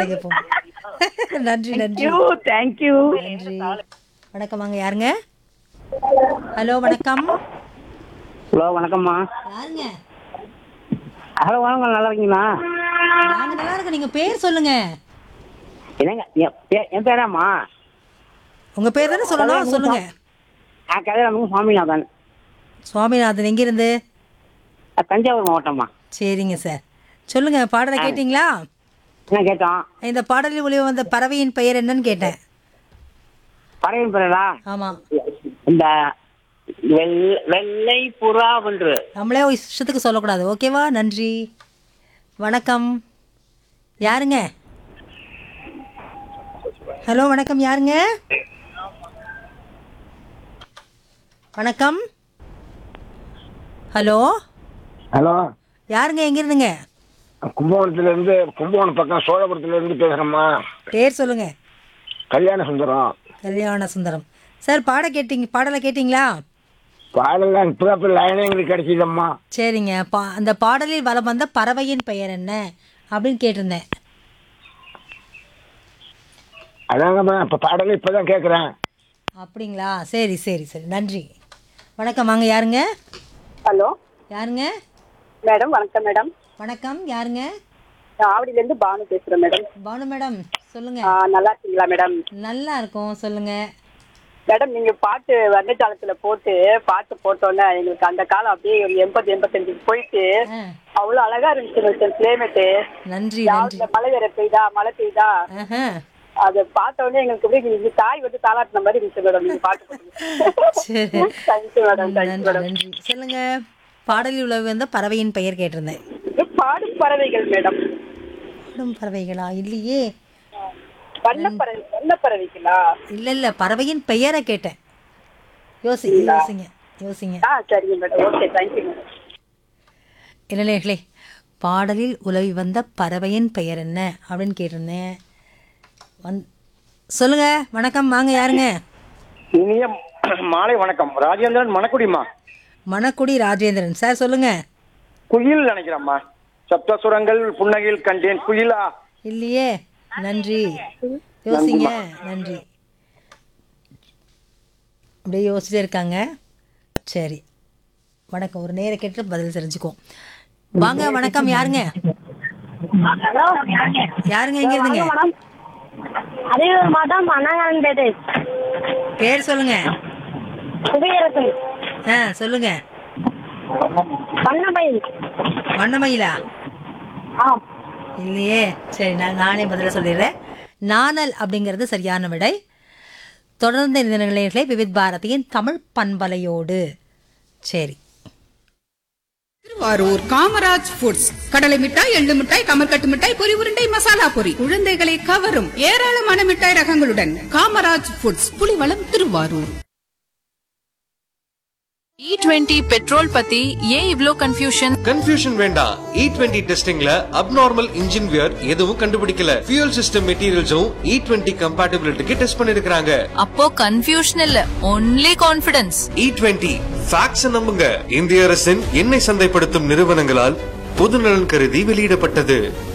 பாட கேட்போம் நன்றி நன்றி யூ தேங்க்யூ நன்றி வணக்கம் வாங்க யாருங்க ஹலோ வணக்கம் ஹலோ வணக்கம்மா யாருங்க ஹலோ வணக்கம் நல்லா இருக்கீங்களா நாங்க நல்லா இருக்கோம் நீங்க பேர் சொல்லுங்க என்னங்க என் பே- என் பேராம்மா உங்க பேர் தானே சொல்லணும் சொல்லுங்க நான் கதிராமங்க சுவாமிநாதன் சுவாமிநாதன் எங்கிருந்து அஹ் தஞ்சாவூர் மாவட்டம்மா சரிங்க சார் சொல்லுங்க பாடலை கேட்டிங்களா என்ன கேட்டோம் இந்த பாடலில் ஒளிவு வந்த பறவையின் பெயர் என்னன்னு கேட்டேன் பறவையின் பேரா ஆமா இந்த வெள்- வெள்ளை புறா ஒன்று நம்மளே ஒரு இஷ்டத்துக்கு சொல்லக்கூடாது ஓகேவா நன்றி வணக்கம் யாருங்க ஹலோ வணக்கம் யாருங்க வணக்கம் ஹலோ ஹலோ யாருங்க எங்க இருந்துங்க கும்பகோணத்துல இருந்து கும்பகோணம் பக்கம் சோழபுரத்துல இருந்து பேசுறேம்மா பேர் சொல்லுங்க கல்யாண சுந்தரம் கல்யாண சுந்தரம் சார் பாட கேட்டீங்க பாடலை கேட்டிங்களா பாடலாம் இப்பதான் இப்ப லைனே எங்களுக்கு கிடைச்சதம்மா சரிங்க பா அந்த பாடலில் வலம் வந்த பறவையின் பெயர் என்ன அப்படின்னு கேட்டிருந்தேன் அதாங்கம்மா இப்ப பாடலே இப்பதான் கேக்குறேன் அப்படிங்களா சரி சரி சரி நன்றி வணக்கம் வாங்க யாருங்க ஹலோ யாருங்க மேடம் வணக்கம் மேடம் வணக்கம் யாருங்க நான் ஆவடியில இருந்து பானு பேசுறேன் மேடம் பானு மேடம் சொல்லுங்க ஆ, நல்லா இருக்கீங்களா மேடம் நல்லா இருக்கும் சொல்லுங்க மேடம் நீங்க பாட்டு வர்ணஜாலத்துல போட்டு பாட்டு போட்டோன்னே எங்களுக்கு அந்த காலம் அப்படியே ஒரு எண்பது எண்பத்தஞ்சுக்கு போயிட்டு ஆ, அவ்வளவு அழகா இருந்துச்சு கிளைமேட்டு நன்றி நன்றி யாவது மழை வேற பெய்தா மழை பெய்தா ஆஹா, அதை பார்த்த உடனே எங்களுக்கு அப்படியே நீங்க தாய் வந்து தாளாட்டின மாதிரி இருந்துச்சு மேடம் நீங்க பாட்டு சரி தேங்க்யூ மேடம் தேங்க்யூ நன்றி மேடம் நன்றி சொல்லுங்க பாடலில் உள்ள வந்த பறவையின் பெயர் கேட்டிருந்தேன் இது பாடும் பறவைகள் மேடம் பாடும் பறவைகளா இல்லையே வண்ணப்பறவை வண்ணப்பறவைகளா இல்ல இல்ல பறவையின் பெயரை கேட்டேன் யோசிங்க யோசிங்க யோசிங்க ஆ சரிங்க மேடம் ஓகே தேங்க்யூ மேடம் இளைஞர்களே பாடலில் உலவி வந்த பறவையின் பெயர் என்ன அப்படின்னு கேட்டிருந்தேன் வந் சொல்லுங்க வணக்கம் வாங்க யாருங்க இனிய மாலை வணக்கம் ராஜேந்திரன் மணக்குடிமா மணக்குடி ராஜேந்திரன் சார் சொல்லுங்க குயில் நினைக்கிறேம்மா சப்தசுரங்கள் புன்னகையில் கண்டேன் குயிலா இல்லையே நன்றி யோசிங்க நன்றி அப்படியே யோசிச்சுட்டே இருக்காங்க சரி வணக்கம் ஒரு நேர கேட்டு பதில் தெரிஞ்சுக்குவோம் வாங்க வணக்கம் யாருங்க யாருங்க எங்க இருந்துங்க அரியலூர் மாவட்டம் அண்ணாங்கன்பேட்டை பேர் சொல்லுங்க புகையரசன் ஆ சொல்லுங்க பண்ணபையன் வண்ணமயிலா ஆ இல்லையே சரி நான் நானே பதில சொல்லிடுறேன் நாணல் அப்படிங்கிறது சரியான விடை தொடர்ந்து இந்த நிலையங்களை விவித் பாரதியின் தமிழ் பண்பலையோடு சரி திருவாரூர் காமராஜ் ஃபுட்ஸ் கடலை மிட்டாய் எள்ளு மிட்டாய் கமர்கட்டு மிட்டாய் பொரி உருண்டை மசாலா பொரி குழந்தைகளை கவரும் ஏராளமான மிட்டாய் ரகங்களுடன் Kamaraj foods Pulivalam Tiruvarur E twenty petrol பத்தி ஏன் இவ்ளோ கன்ஃபியூஷன் கன்ஃபியூஷன் வேண்டாம் இ டுவெண்ட்டி டெஸ்டிங்ல அப்நார்மல் இன்ஜின் வியர் எதுவும் கண்டுபிடிக்கல ஃபியூல் சிஸ்டம் மெட்டீரியல்ஸும் இ டுவெண்ட்டி கம்பேட்டபிலிட்டிக்கு டெஸ்ட் பண்ணிருக்காங்க அப்போ கன்ஃபியூஷன் இல்ல only confidence E twenty facts நம்புங்க இந்திய அரசின் எண்ணெய் சந்தைப்படுத்தும் நிறுவனங்களால் பொதுநலன் கருதி வெளியிடப்பட்டது